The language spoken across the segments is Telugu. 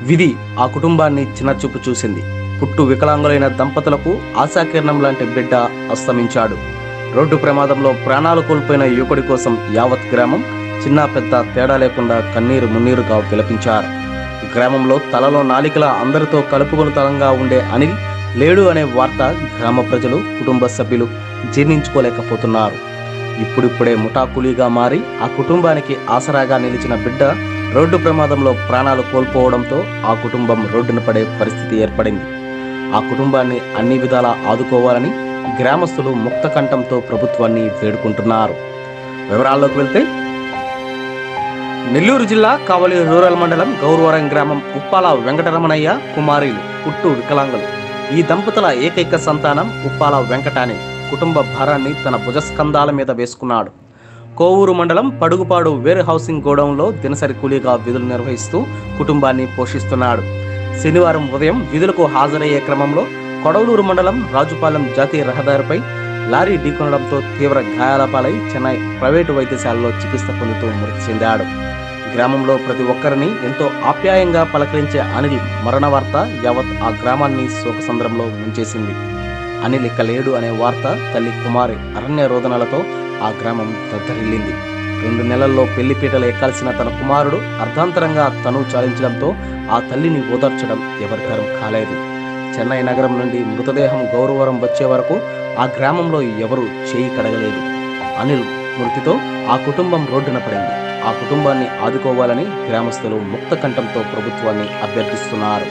విధి ఆ కుటుంబాన్ని చిన్నచూపు చూసింది పుట్టు వికలాంగులైన దంపతులకు ఆశాకిరణం లాంటి బిడ్డ అస్తమించాడు రోడ్డు ప్రమాదంలో ప్రాణాలు కోల్పోయిన యువకుడి కోసం యావత్ గ్రామం చిన్న పెద్ద తేడా లేకుండా కన్నీరు మున్నీరుగా విలపించారు గ్రామంలో తలలో నాలికల అందరితో కలుపుకొనుతలంగా ఉండే అనిల్ లేడు అనే వార్త గ్రామ ప్రజలు కుటుంబ సభ్యులు జీర్ణించుకోలేకపోతున్నారు ఇప్పుడిప్పుడే ముఠాకులీగా మారి ఆ కుటుంబానికి ఆసరాగా నిలిచిన బిడ్డ రోడ్డు ప్రమాదంలో ప్రాణాలు కోల్పోవడంతో ఆ కుటుంబం రోడ్డున పడే పరిస్థితి ఏర్పడింది ఆ కుటుంబాన్ని అన్ని విధాలా ఆదుకోవాలని గ్రామస్తులు ముక్త కంఠంతో ప్రభుత్వాన్ని వేడుకుంటున్నారు వివరాల్లోకి వెళ్తే నెల్లూరు జిల్లా కావలి రూరల్ మండలం గౌరవరం గ్రామం ఉప్పాల వెంకటరమణయ్య కుమారీలు పుట్టు వికలాంగులు ఈ దంపతుల ఏకైక సంతానం ఉప్పాల వెంకటాని కుటుంబ భారాన్ని తన భుజస్కంధాల మీద వేసుకున్నాడు కోవూరు మండలం పడుగుపాడు వేర్ హౌసింగ్ గోడౌన్లో దినసరి కూలీగా విధులు నిర్వహిస్తూ కుటుంబాన్ని పోషిస్తున్నాడు శనివారం ఉదయం విధులకు హాజరయ్యే క్రమంలో కొడవలూరు మండలం రాజుపాలెం జాతీయ రహదారిపై లారీ ఢీకొనడంతో తీవ్ర గాయాల పాలై చెన్నై ప్రైవేటు వైద్యశాలలో చికిత్స పొందుతూ మృతి చెందాడు గ్రామంలో ప్రతి ఒక్కరిని ఎంతో ఆప్యాయంగా పలకరించే అనిల్ మరణ వార్త యావత్ ఆ గ్రామాన్ని శోకసంద్రంలో ముంచేసింది అనిల్ ఇక లేడు అనే వార్త తల్లి కుమారి అరణ్య రోదనలతో ఆ గ్రామం దద్దరిల్లింది రెండు నెలల్లో పెళ్లిపీటలు ఎక్కాల్సిన తన కుమారుడు అర్ధాంతరంగా తను చాలించడంతో ఆ తల్లిని ఓదార్చడం ఎవరికరం కాలేదు చెన్నై నగరం నుండి మృతదేహం గౌరవరం వచ్చే వరకు ఆ గ్రామంలో ఎవరూ చేయి కడగలేదు అనిల్ మృతితో ఆ కుటుంబం రోడ్డున పడింది ఆ కుటుంబాన్ని ఆదుకోవాలని గ్రామస్తులు ముక్త కంఠంతో ప్రభుత్వాన్ని అభ్యర్థిస్తున్నారు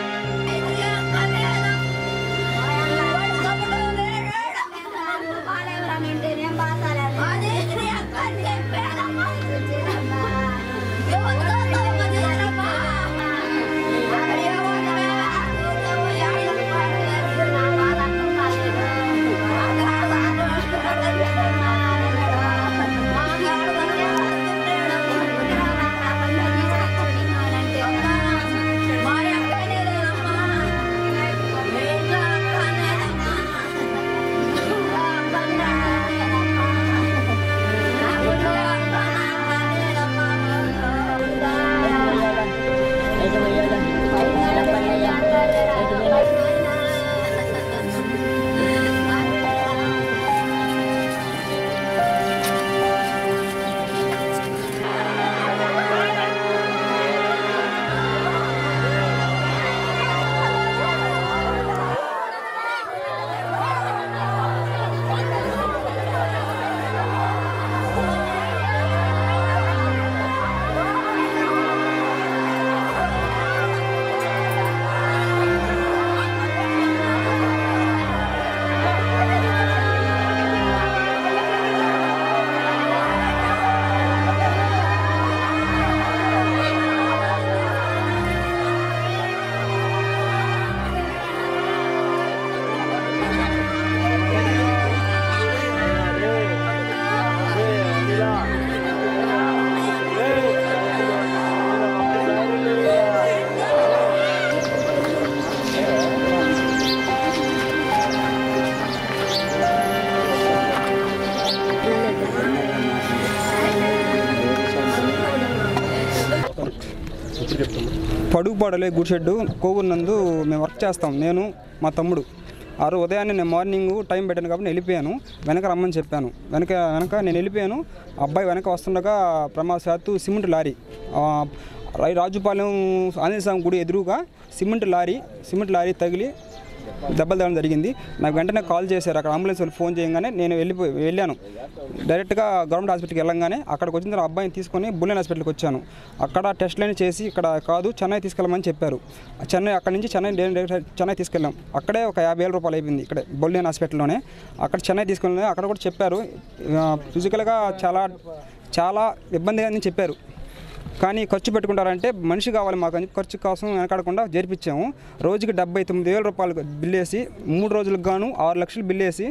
పడుగుపాడలే గుడిషెడ్డు కోవూరు నందు మేము వర్క్ చేస్తాం నేను మా తమ్ముడు ఆ రోజు ఉదయాన్నే నేను మార్నింగ్ టైం పెట్టాను కాబట్టి నేను వెళ్ళిపోయాను వెనక రమ్మని చెప్పాను వెనక వెనక నేను వెళ్ళిపోయాను అబ్బాయి వెనక వస్తుండగా ప్రమాదశాత్తు సిమెంట్ లారీ ఆ, రా- రాజుపాలెం ఆంజనేయ స్వామి గుడి ఎదురుగా సిమెంట్ లారీ సిమెంట్ లారీ తగిలి దెబ్బలు తగడం జరిగింది నాకు వెంటనే కాల్ చేశారు అక్కడ అంబులెన్స్ వాళ్ళు ఫోన్ చేయగానే నేను వెళ్ళిపోయి వెళ్ళాను డైరెక్ట్గా గవర్నమెంట్ హాస్పిటల్కి వెళ్ళంగానే అక్కడికి వచ్చిన తర్వాత అబ్బాయిని తీసుకొని బుల్లెన్ హాస్పిటల్కి వచ్చాను అక్కడ టెస్ట్లని చేసి ఇక్కడ కాదు చెన్నై తీసుకెళ్ళమని చెప్పారు చెన్నై అక్కడ నుంచి చెన్నై డైరెక్ట్ చెన్నై తీసుకెళ్ళాం అక్కడే ఒక యాభై వేల రూపాయలు అయిపోయింది ఇక్కడ బుల్లెన్ హాస్పిటల్లోనే అక్కడ చెన్నై తీసుకెళ్ళి అక్కడ కూడా చెప్పారు ఫిజికల్గా చాలా చాలా ఇబ్బందిగా అని చెప్పారు కానీ ఖర్చు పెట్టుకుంటారంటే మనిషి కావాలి మాకు అని ఖర్చు కోసం వెనకాడకుండా జరిపించాము రోజుకి డెబ్బై తొమ్మిది వేల రూపాయలు బిల్లు వేసి మూడు రోజులకు గాను ఆరు లక్షలు బిల్లు వేసి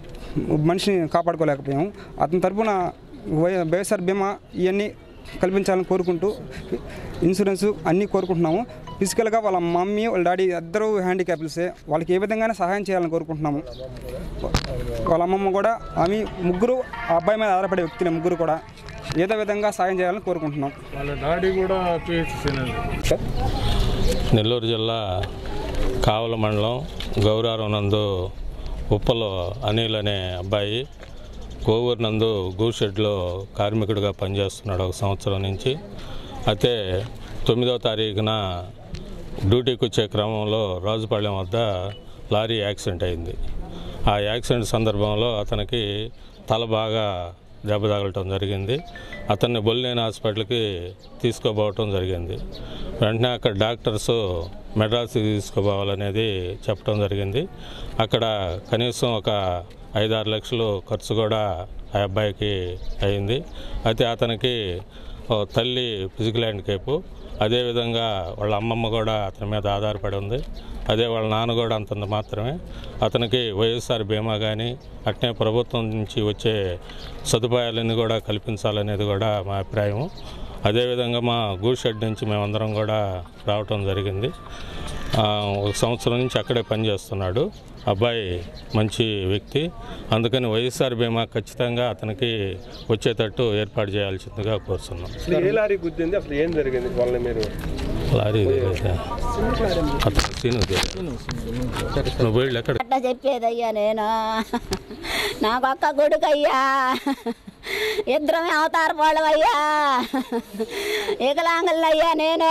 మనిషిని కాపాడుకోలేకపోయాము అతని తరపున వై- వైఎస్ఆర్ బీమా ఇవన్నీ కల్పించాలని కోరుకుంటూ ఇన్సూరెన్స్ అన్నీ కోరుకుంటున్నాము ఫిజికల్గా వాళ్ళ మమ్మీ వాళ్ళ డాడీ ఇద్దరు హ్యాండిక్యాప్లసే వాళ్ళకి ఏ విధంగానే సహాయం చేయాలని కోరుకుంటున్నాము వాళ్ళ అమ్మమ్మ కూడా ఆమె ముగ్గురు ఆ అబ్బాయి మీద ఆధారపడే వ్యక్తులే ముగ్గురు కూడా ఏదో విధంగా సాయం చేయాలని కోరుకుంటున్నాం వాళ్ళ డాడీ కూడా పిహెచ్సి నెల్లూరు జిల్లా కావల మండలం గౌరారం నందు ఉప్పలో అనిల్ అనే అబ్బాయి కోవూరు నందు గూషెడ్లో కార్మికుడిగా పనిచేస్తున్నాడు ఒక సంవత్సరం నుంచి అయితే తొమ్మిదో తారీఖున డ్యూటీకి వచ్చే క్రమంలో రాజుపాళెం వద్ద లారీ యాక్సిడెంట్ అయింది ఆ యాక్సిడెంట్ సందర్భంలో అతనికి తల బాగా దెబ్బ తగలటం జరిగింది అతన్ని బొల్లేని హాస్పిటల్కి తీసుకోపోవటం జరిగింది వెంటనే అక్కడ డాక్టర్స్ మెడ్రాస్కి తీసుకోపోవాలనేది చెప్పడం జరిగింది అక్కడ కనీసం ఒక ఐదారు లక్షలు ఖర్చు కూడా ఆ అబ్బాయికి అయింది అయితే అతనికి ఓ తల్లి ఫిజికల్ హ్యాండికేపు అదేవిధంగా వాళ్ళ అమ్మమ్మ కూడా అతని మీద ఆధారపడి ఉంది అదే వాళ్ళ నాన్న కూడా అంతంత మాత్రమే అతనికి వైఎస్ఆర్ బీమా కానీ అట్నే ప్రభుత్వం నుంచి వచ్చే సదుపాయాలన్నీ కూడా కల్పించాలనేది కూడా మా అభిప్రాయం అదేవిధంగా మా గూడ్ షెడ్ నుంచి మేమందరం కూడా రావటం జరిగింది ఆ, ఒక సంవత్సరం నుంచి అక్కడే పనిచేస్తున్నాడు అబ్బాయి మంచి వ్యక్తి అందుకని వైఎస్ఆర్ బీమా ఖచ్చితంగా అతనికి వచ్చేటట్టు ఏర్పాటు చేయాల్సిందిగా కోరుతున్నాం అసలు ఏ లారీ గుద్దింది అసలు ఏం జరిగింది వాళ్ళని మీరు లారీ అతను సీను నువ్వు పోయి ఎక్కడ అట్లా చెప్పేదయ్యా నేను నాకొక్క కొడుకయ్యా ఇద్దరమే అవతార పోవయ్యా ఇకలాంగులయ్యా నేను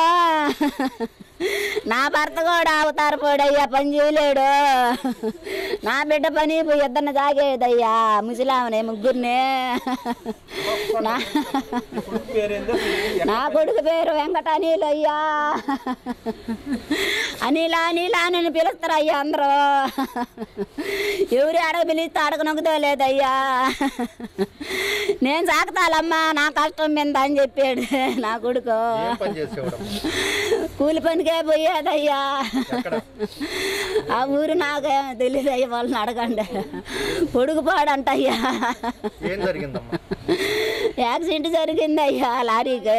నా భర్త కూడా అవతార పోడయ్యా పని చేయలేడు నా బిడ్డ పని పోయి ఇద్దరిని తాగేదయ్యా ముసలామనే ముగ్గురిని నా నా కొడుకు పేరు వెంకట అనిల్ అయ్యా అనిలా అనిలా అని పిలుస్తారు అయ్యా అందరూ ఎవరు అడగ పిలిస్తే అడగ నొక్కుదో లేదయ్యా నేను సాకుతాలమ్మా నా కష్టం మీద అని చెప్పాడు నా కొడుకు కూలి పనికే పోయేదయ్యా ఆ ఊరు నాకేమో తెలియదు అయ్యా వాళ్ళని అడగండి పొడుగుపాడంట అయ్యా ఏం జరిగిందమ్మా యాక్సిడెంట్ జరిగింది అయ్యా లారీకి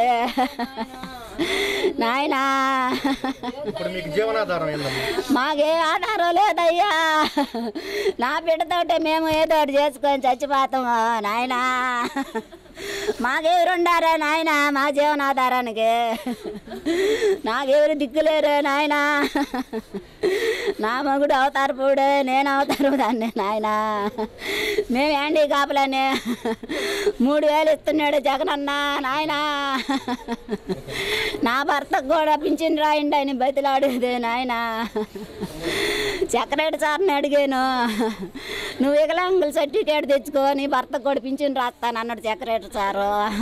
నాయనా ఇప్పుడు మీకు జీవనాధారం ఏందమ్మా మాకే ఆధారం లేదయ్యా నా బిడ్డతోటే మేము ఏదో ఒకటి చేసుకొని చచ్చిపోతాము నాయనా మాకెవరు ఉండారా నాయన మా జీవనాధారానికి నాకెవరు దిక్కులేరు నాయనా నా మగుడు అవతారు పూడు నేను అవతారు దాన్ని నాయన మేము ఏంటి కాపలని మూడు వేలు ఇస్తున్నాడు జగనన్న నాయనా నా భర్తకు కూడా పింఛన్ రాయండి అని బతిలాడేది నాయన చక్రెడ్ సార్ని అడిగాను నువ్వు వికలాంగుల సర్టిఫికేట్ తెచ్చుకో నీ భర్తకు కూడా పింఛన్ రాస్తాను అన్నాడు చక్రెడ్ సారు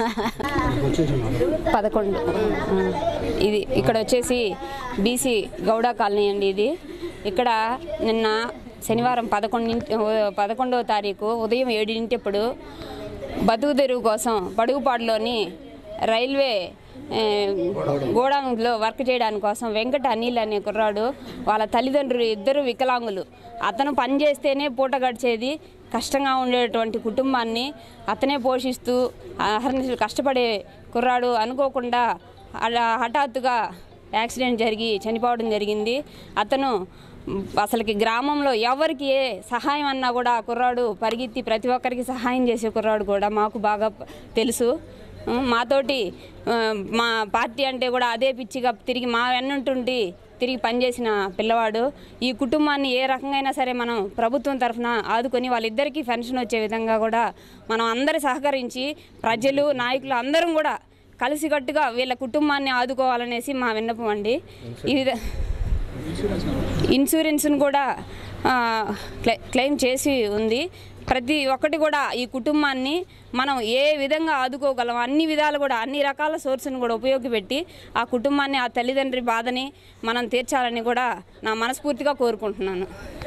పదకొండు ఆ, ఇది ఇక్కడ వచ్చేసి బీసీ గౌడ కాలనీ అండి ఇది ఇక్కడ నిన్న శనివారం పదకొండింటి పదకొండవ తారీఖు ఉదయం ఏడింటిప్పుడు బతుకు తెరువు కోసం పడుగుపాడులోని రైల్వే ఏ, గోడౌన్లో వర్క్ చేయడానికి కోసం వెంకట అనిల్ అనే కుర్రాడు వాళ్ళ తల్లిదండ్రులు ఇద్దరు వికలాంగులు అతను పని చేస్తేనే పూట గడిచేది కష్టంగా ఉండేటువంటి కుటుంబాన్ని అతనే పోషిస్తూ అహర్నిశలు కష్టపడే కుర్రాడు అనుకోకుండా అలా హఠాత్తుగా యాక్సిడెంట్ జరిగి చనిపోవడం జరిగింది అతను మ్, అసలుకి గ్రామంలో ఎవరికి ఏ సహాయం అన్నా కూడా ఆ కుర్రాడు పరిగెత్తి ప్రతి ఒక్కరికి సహాయం చేసే కుర్రాడు కూడా మాకు బాగా ప- తెలుసు ఉమ్, మాతోటి ఆ, మా పార్టీ అంటే కూడా అదే పిచ్చిగా తిరిగి మా వెన్నుంటుండి తిరిగి పనిచేసిన పిల్లవాడు ఈ కుటుంబాన్ని ఏ రకంగా సరే మనం ప్రభుత్వం తరఫున ఆదుకొని వాళ్ళిద్దరికీ పెన్షన్ వచ్చే విధంగా కూడా మనం అందరి సహకరించి ప్రజలు నాయకులు అందరం కూడా కలిసికట్టుగా వీళ్ళ కుటుంబాన్ని ఆదుకోవాలనేసి మా విన్నపం అండి ఈ విధ ఇన్సూరెన్స్ను కూడా ఆ, క్లె- క్లెయిమ్ చేసి ఉంది ప్రతి ఒక్కటి కూడా ఈ కుటుంబాన్ని మనం ఏ విధంగా ఆదుకోగలం అన్ని విధాలు కూడా అన్ని రకాల సోర్స్ను కూడా ఉపయోగపెట్టి ఆ కుటుంబాన్ని ఆ తల్లిదండ్రి బాధని మనం తీర్చాలని కూడా నా మనస్ఫూర్తిగా కోరుకుంటున్నాను